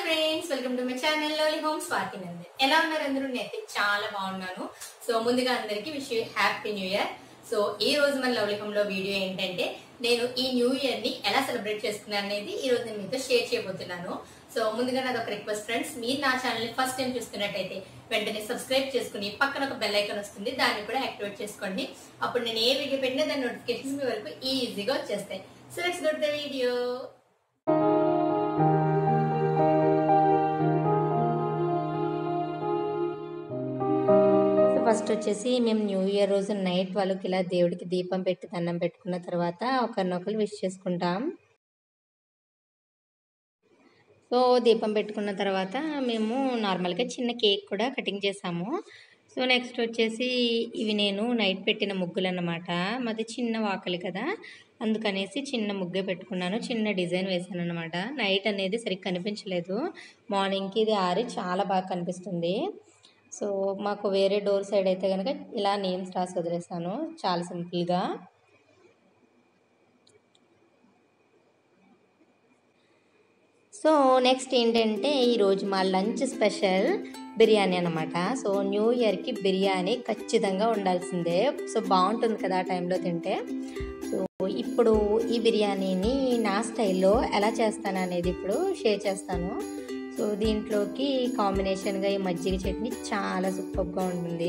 friends welcome to my channel Loli home Swathi Nandan ఎలా ఉన్నారు అందరూ నేనైతే చాలా బాగున్నాను సో ముందుగా అందరికి wish happy new year so ఈ రోజు మన లవ్లీ హోమ్ లో వీడియో ఏంటంటే నేను ఈ న్యూ ఇయర్ ని ఎలా సెలబ్రేట్ చేసుకున్నాను అనేది ఈ రోజు నేను మీతో షేర్ చేయబోతున్నాను సో ముందుగా నాది ఒక రిక్వెస్ట్ ఫ్రెండ్స్ మీరు నా ఛానల్ ని ఫస్ట్ టైం చూస్తున్నట్టయితే వెంటనే సబ్స్క్రైబ్ చేసుకుని పక్కన ఒక బెల్ ఐకాన్ వస్తుంది దాన్ని కూడా యాక్టివేట్ చేసుకోండి అప్పుడు నేను ఏ వీడియో పెట్టినా దాని నోటిఫికేషన్స్ మీ వరకు ఈజీగా వచ్చేస్తాయి so let's go the video so first వచ్చేసి మేము న్యూ ఇయర్ రోజు నైట్ వాళ్ళకి ఇలా దేవుడికి దీపం పెట్టి దండం పెట్టుకున్న తర్వాత ఒకరినొకరు విష్ చేసుకుంటాం సో దీపం పెట్టుకున్న తర్వాత మేము నార్మల్గా చిన్న కేక్ కూడా కటింగ్ చేసాము సో నెక్స్ట్ వచ్చేసి ఇవి నేను నైట్ పెట్టిన ముగ్గులు అన్నమాట మాది చిన్న వాకలి కదా అందుకనేసి చిన్న ముగ్గే పెట్టుకున్నాను చిన్న డిజైన్ వేసాను అనమాట నైట్ అనేది సరిగ్గా కనిపించలేదు మార్నింగ్కి ఇది ఆరి చాలా బాగా కనిపిస్తుంది సో మాకు వేరే డోర్ సైడ్ అయితే కనుక ఇలా నేమ్స్ రాసి వదిలేసాను చాలా సింపుల్గా సో నెక్స్ట్ ఏంటంటే ఈరోజు మా లంచ్ స్పెషల్ బిర్యానీ అనమాట సో న్యూ ఇయర్కి బిర్యానీ ఖచ్చితంగా ఉండాల్సిందే సో బాగుంటుంది కదా ఆ టైంలో తింటే సో ఇప్పుడు ఈ బిర్యానీని నా స్టైల్లో ఎలా చేస్తాను అనేది ఇప్పుడు షేర్ చేస్తాను సో దీంట్లోకి కాంబినేషన్గా ఈ మజ్జిగ చట్నీ చాలా సూపర్గా ఉంటుంది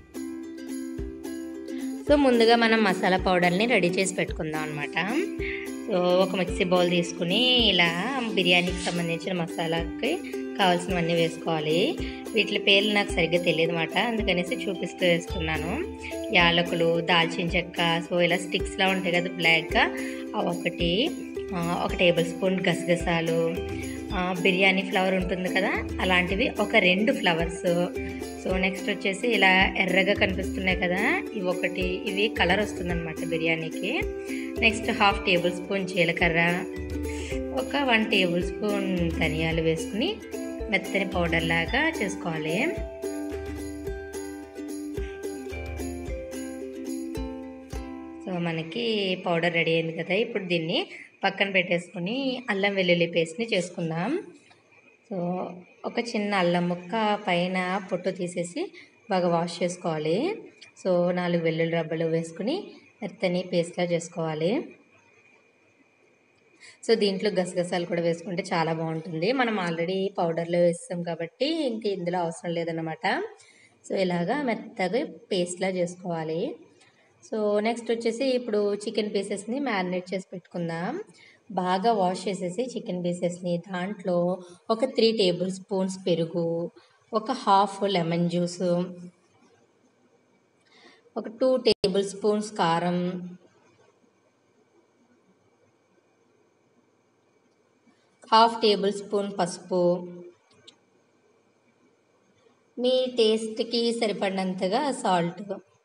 సో ముందుగా మనం మసాలా పౌడర్ని రెడీ చేసి పెట్టుకుందాం అనమాట సో ఒక మిక్సీ బౌల్ తీసుకుని ఇలా బిర్యానీకి సంబంధించిన మసాలాకి కావాల్సినవన్నీ వేసుకోవాలి వీటి పేర్లు నాకు సరిగ్గా తెలియదు అనమాట అందుకనేసి చూపిస్తూ వేస్తున్నాను యాలకులు దాల్చిన చెక్క సో ఇలా స్టిక్స్లా ఉంటాయి కదా బ్లాక్గా అవి ఒకటి ఒక టేబుల్ స్పూన్ గసగసాలు బిర్యానీ ఫ్లవర్ ఉంటుంది కదా అలాంటివి ఒక రెండు ఫ్లవర్స్ సో నెక్స్ట్ వచ్చేసి ఇలా ఎర్రగా కనిపిస్తున్నాయి కదా ఇవి ఒకటి ఇవి కలర్ వస్తుందన్నమాట బిర్యానీకి నెక్స్ట్ హాఫ్ టేబుల్ స్పూన్ జీలకర్ర ఒక వన్ టేబుల్ స్పూన్ ధనియాలు వేసుకుని మెత్తని పౌడర్ లాగా చేసుకోవాలి సో మనకి పౌడర్ రెడీ అయింది కదా ఇప్పుడు దీన్ని పక్కన పెట్టేసుకుని అల్లం వెల్లుల్లి పేస్ట్ని చేసుకుందాం సో ఒక చిన్న అల్లం ముక్క పైన పొట్టు తీసేసి బాగా వాష్ చేసుకోవాలి సో నాలుగు వెల్లుల్లి రబ్బలు వేసుకుని మెత్తని పేస్ట్లా చేసుకోవాలి సో దీంట్లో గసగసాలు కూడా వేసుకుంటే చాలా బాగుంటుంది మనం ఆల్రెడీ పౌడర్లో వేస్తాం కాబట్టి ఇంక ఇందులో అవసరం లేదన్నమాట సో ఇలాగా మెత్తగా పేస్ట్లా చేసుకోవాలి సో నెక్స్ట్ వచ్చేసి ఇప్పుడు చికెన్ పీసెస్ని మ్యారినేట్ చేసి పెట్టుకుందాం బాగా వాష్ చేసేసి చికెన్ పీసెస్ని దాంట్లో ఒక త్రీ టేబుల్ స్పూన్స్ పెరుగు ఒక హాఫ్ లెమన్ జ్యూస్ ఒక టూ టేబుల్ స్పూన్స్ కారం హాఫ్ టేబుల్ స్పూన్ పసుపు మీ టేస్ట్కి సరిపడినంతగా సాల్ట్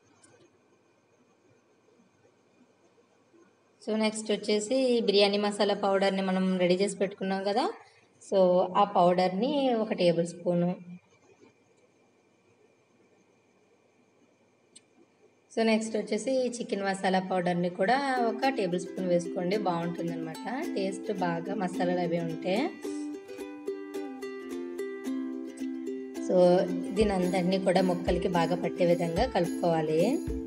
సో నెక్స్ట్ వచ్చేసి బిర్యానీ మసాలా పౌడర్ని మనం రెడీ చేసి పెట్టుకున్నాం కదా సో ఆ పౌడర్ని ఒక టేబుల్ స్పూను సో నెక్స్ట్ వచ్చేసి చికెన్ మసాలా పౌడర్ని కూడా ఒక టేబుల్ స్పూన్ వేసుకోండి బాగుంటుంది అనమాట టేస్ట్ బాగా మసాలాలు అవి ఉంటే సో దీని అందరినీ కూడా ముక్కలకి బాగా పట్టే విధంగా కలుపుకోవాలి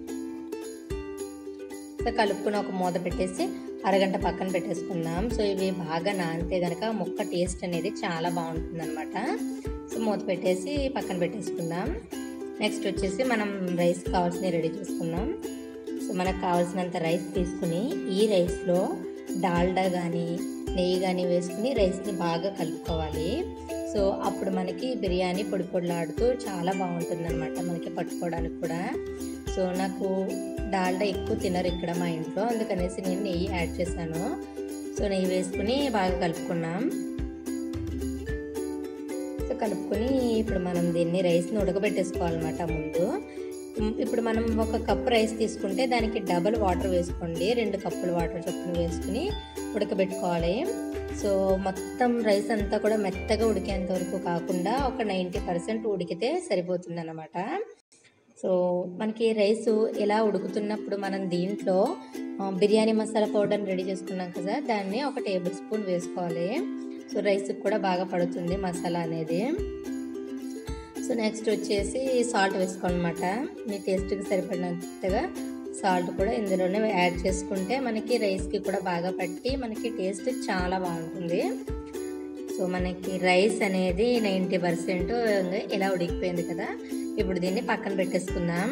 సో కలుపుకుని ఒక మూత పెట్టేసి అరగంట పక్కన పెట్టేసుకుందాం సో ఇవి బాగా నానితే కనుక ముక్క టేస్ట్ అనేది చాలా బాగుంటుంది అనమాట సో మూత పెట్టేసి పక్కన పెట్టేసుకుందాం నెక్స్ట్ వచ్చేసి మనం రైస్ కావాల్సినవి రెడీ చేసుకుందాం సో మనకు కావాల్సినంత రైస్ తీసుకుని ఈ రైస్లో డాల్డా కానీ నెయ్యి కానీ వేసుకుని రైస్ని బాగా కలుపుకోవాలి సో అప్పుడు మనకి బిర్యానీ పొడి పొడిలాడుతూ చాలా బాగుంటుంది అనమాట మనకి పట్టుకోవడానికి కూడా సో నాకు డాల్డా ఎక్కువ తినరు ఇక్కడ మా ఇంట్లో అందుకనేసి నేను నెయ్యి యాడ్ చేశాను సో నెయ్యి వేసుకుని బాగా కలుపుకున్నాం సో కలుపుకొని ఇప్పుడు మనం దీన్ని రైస్ని ఉడకబెట్టేసుకోవాలన్నమాట ముందు ఇప్పుడు మనం ఒక కప్ రైస్ తీసుకుంటే దానికి డబల్ వాటర్ వేసుకోండి రెండు కప్పులు వాటర్ చొప్పున వేసుకుని ఉడకబెట్టుకోవాలి సో మొత్తం రైస్ అంతా కూడా మెత్తగా ఉడికేంత వరకు కాకుండా ఒక నైంటీ పర్సెంట్ ఉడికితే సరిపోతుంది అన్నమాట సో మనకి రైస్ ఇలా ఉడుకుతున్నప్పుడు మనం దీంట్లో బిర్యానీ మసాలా పౌడర్ని రెడీ చేసుకున్నాం కదా దాన్ని ఒక టేబుల్ స్పూన్ వేసుకోవాలి సో రైస్కి కూడా బాగా పడుతుంది మసాలా అనేది సో నెక్స్ట్ వచ్చేసి సాల్ట్ వేసుకోవాలన్నమాట మీ టేస్ట్కి సరిపడినంతగా సాల్ట్ కూడా ఇందులోనే యాడ్ చేసుకుంటే మనకి రైస్కి కూడా బాగా పట్టి మనకి టేస్ట్ చాలా బాగుంటుంది సో మనకి రైస్ అనేది నైంటీ పర్సెంట్ ఇలా ఉడికిపోయింది కదా ఇప్పుడు దీన్ని పక్కన పెట్టేసుకుందాం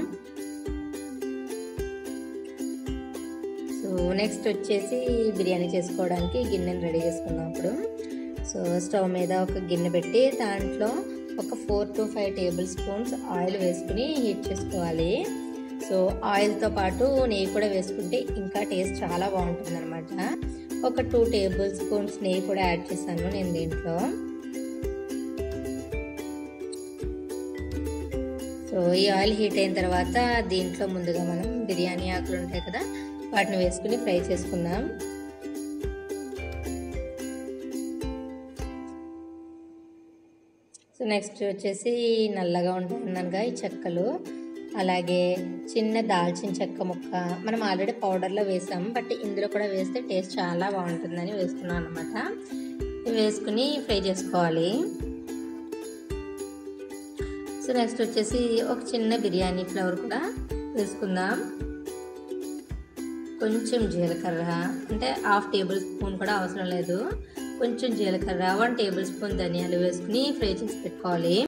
సో నెక్స్ట్ వచ్చేసి బిర్యానీ చేసుకోవడానికి గిన్నెని రెడీ చేసుకుందాం ఇప్పుడు సో స్టవ్ మీద ఒక గిన్నె పెట్టి దాంట్లో ఒక four to five tablespoons oil వేసుకుని హీట్ చేసుకోవాలి సో ఆయిల్తో పాటు నెయ్యి కూడా వేసుకుంటే ఇంకా టేస్ట్ చాలా బాగుంటుంది అనమాట ఒక టూ టేబుల్ స్పూన్స్ నెయ్యి కూడా యాడ్ చేశాను నేను దీంట్లో సో ఈ ఆయిల్ హీట్ అయిన తర్వాత దీంట్లో ముందుగా మనం బిర్యానీ ఆకులు ఉంటాయి కదా వాటిని వేసుకుని ఫ్రై చేసుకుందాం సో నెక్స్ట్ వచ్చేసి నల్లగా ఉంటుందనగా ఈ చెక్కలు అలాగే చిన్న దాల్చిన చెక్క ముక్క మనం ఆల్రెడీ పౌడర్లో వేసాం బట్ ఇందులో కూడా వేస్తే టేస్ట్ చాలా బాగుంటుందని వేస్తున్నాం అనమాట ఇవి వేసుకుని ఫ్రై చేసుకోవాలి సో నెక్స్ట్ వచ్చేసి ఒక చిన్న బిర్యానీ ఫ్లవర్ కూడా వేసుకుందాం కొంచెం జీలకర్ర అంటే హాఫ్ టేబుల్ స్పూన్ కూడా అవసరం లేదు కొంచెం జీలకర్ర వన్ టేబుల్ స్పూన్ ధనియాలు వేసుకుని ఫ్రై చేసి పెట్టుకోవాలి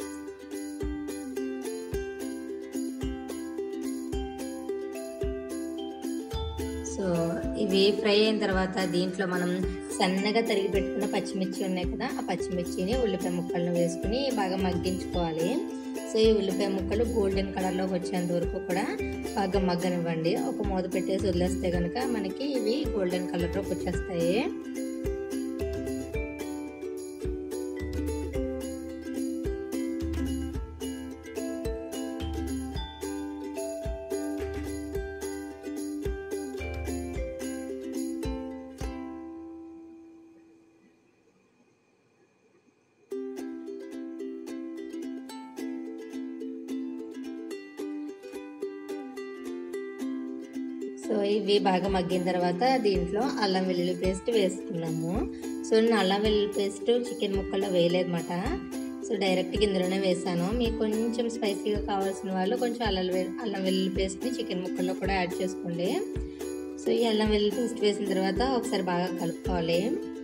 సో ఇవి ఫ్రై అయిన తర్వాత దీంట్లో మనం సన్నగా తరిగి పెట్టుకున్న పచ్చిమిర్చి ఉన్నాయి కదా ఆ పచ్చిమిర్చిని ఉల్లిపాయ ముక్కలను వేసుకుని బాగా మగ్గించుకోవాలి సో ఈ ఉల్లిపాయ ముక్కలు గోల్డెన్ కలర్లోకి వచ్చేంత వరకు కూడా బాగా మగ్గనివ్వండి ఒక మూత పెట్టేసి వదిలేస్తే కనుక మనకి ఇవి గోల్డెన్ కలర్లోకి వచ్చేస్తాయి సో ఇవి బాగా మగ్గిన తర్వాత దీంట్లో అల్లం వెల్లుల్లి పేస్ట్ వేసుకున్నాము సో నేను అల్లం వెల్లుల్లి పేస్ట్ చికెన్ ముక్కల్లో వేయలేదన్నమాట సో డైరెక్ట్గా ఇందులోనే వేసాను మీకు కొంచెం స్పైసీగా కావాల్సిన వాళ్ళు కొంచెం అల్లం వెల్లు అల్లం వెల్లుల్లి పేస్ట్ని చికెన్ ముక్కల్లో కూడా యాడ్ చేసుకోండి సో ఈ అల్లం వెల్లుల్లి పేస్ట్ వేసిన తర్వాత ఒకసారి బాగా కలుపుకోవాలి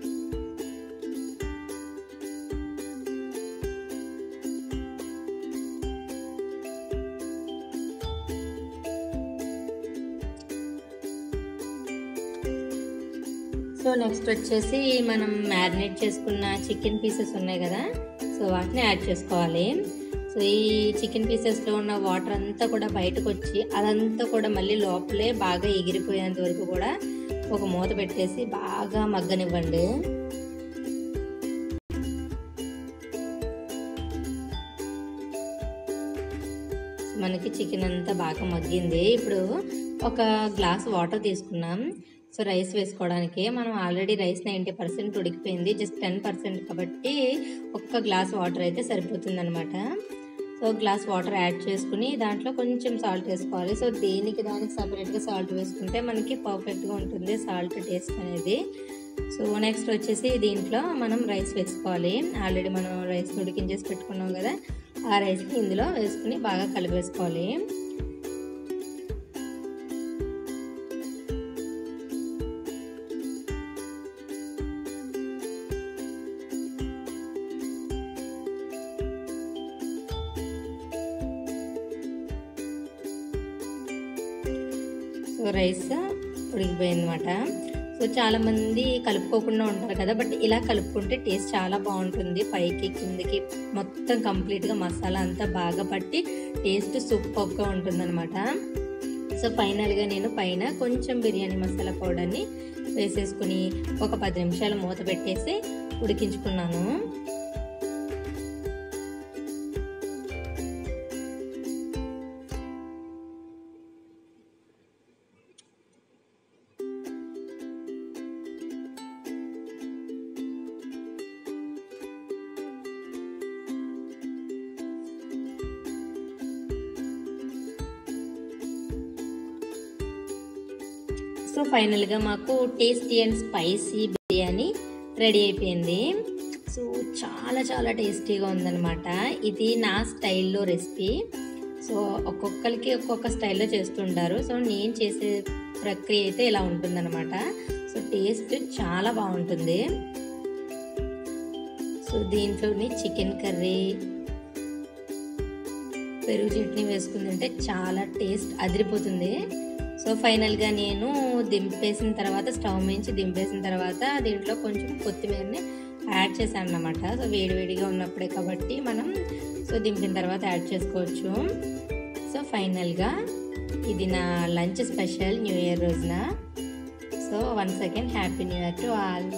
సో నెక్స్ట్ వచ్చేసి మనం మ్యారినేట్ చేసుకున్న చికెన్ పీసెస్ ఉన్నాయి కదా సో వాటిని యాడ్ చేసుకోవాలి సో ఈ చికెన్ పీసెస్లో ఉన్న వాటర్ అంతా కూడా బయటకు వచ్చి అదంతా కూడా మళ్ళీ లోపలే బాగా ఎగిరిపోయేంత వరకు కూడా ఒక మూత పెట్టేసి బాగా మగ్గనివ్వండి మనకి చికెన్ అంతా బాగా మగ్గింది ఇప్పుడు ఒక గ్లాస్ వాటర్ తీసుకున్నాం సో రైస్ వేసుకోవడానికి మనం ఆల్రెడీ రైస్ నైంటీ పర్సెంట్ ఉడికిపోయింది జస్ట్ టెన్ పర్సెంట్ కాబట్టి ఒక్క గ్లాస్ వాటర్ అయితే సరిపోతుంది అనమాట సో గ్లాస్ వాటర్ యాడ్ చేసుకుని దాంట్లో కొంచెం సాల్ట్ వేసుకోవాలి సో దేనికి దానికి సపరేట్గా సాల్ట్ వేసుకుంటే మనకి పర్ఫెక్ట్గా ఉంటుంది సాల్ట్ టేస్ట్ అనేది సో నెక్స్ట్ వచ్చేసి దీంట్లో మనం రైస్ వేసుకోవాలి ఆల్రెడీ మనం రైస్ ఉడికించేసి పెట్టుకున్నాం కదా ఆ రైస్ని ఇందులో వేసుకుని బాగా కలిపేసుకోవాలి సో రైస్ ఉడికిపోయింది అనమాట సో చాలామంది కలుపుకోకుండా ఉంటారు కదా బట్ ఇలా కలుపుకుంటే టేస్ట్ చాలా బాగుంటుంది పైకి కిందకి మొత్తం కంప్లీట్గా మసాలా అంతా బాగా పట్టి టేస్ట్ సూపర్గా ఉంటుందన్నమాట సో ఫైనల్గా నేను పైన కొంచెం బిర్యానీ మసాలా పౌడర్ని వేసేసుకుని ఒక పది నిమిషాలు మూత పెట్టేసి ఉడికించుకున్నాను సో ఫైనల్గా మాకు tasty and spicy biryani ready అయిపోయింది సో చాలా చాలా టేస్టీగా ఉందన్నమాట ఇది నా స్టైల్లో రెసిపీ సో ఒక్కొక్కరికి ఒక్కొక్క స్టైల్లో చేస్తుంటారు సో నేను చేసే ప్రక్రియ అయితే ఇలా ఉంటుందన్నమాట సో టేస్ట్ చాలా బాగుంటుంది సో దీంట్లోని చికెన్ కర్రీ పెరుగు చట్నీ వేసుకుని తింటే చాలా టేస్ట్ అదిరిపోతుంది సో ఫైనల్గా నేను దింపేసిన తర్వాత స్టవ్ మించి దింపేసిన తర్వాత దీంట్లో కొంచెం కొత్తిమీరని యాడ్ చేశాను అన్నమాట సో వేడివేడిగా ఉన్నప్పుడే కాబట్టి మనం సో దింపిన తర్వాత యాడ్ చేసుకోవచ్చు సో ఫైనల్గా ఇది నా లంచ్ స్పెషల్ న్యూ ఇయర్ రోజున so one second happy new year to all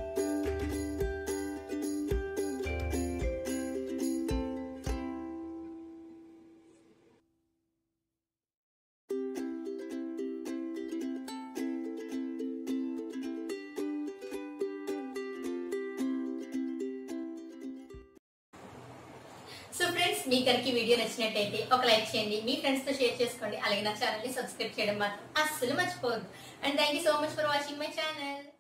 so friends మీ కనుక వీడియో నచ్చినట్టయితే ఒక లైక్ చేయండి మీ ఫ్రెండ్స్ తో షేర్ చేసుకోండి అలాగే నా ఛానల్ ని సబ్స్క్రైబ్ చేయడం మాత్రం అస్సలు మర్చిపోవద్దు and thank you so much for watching my channel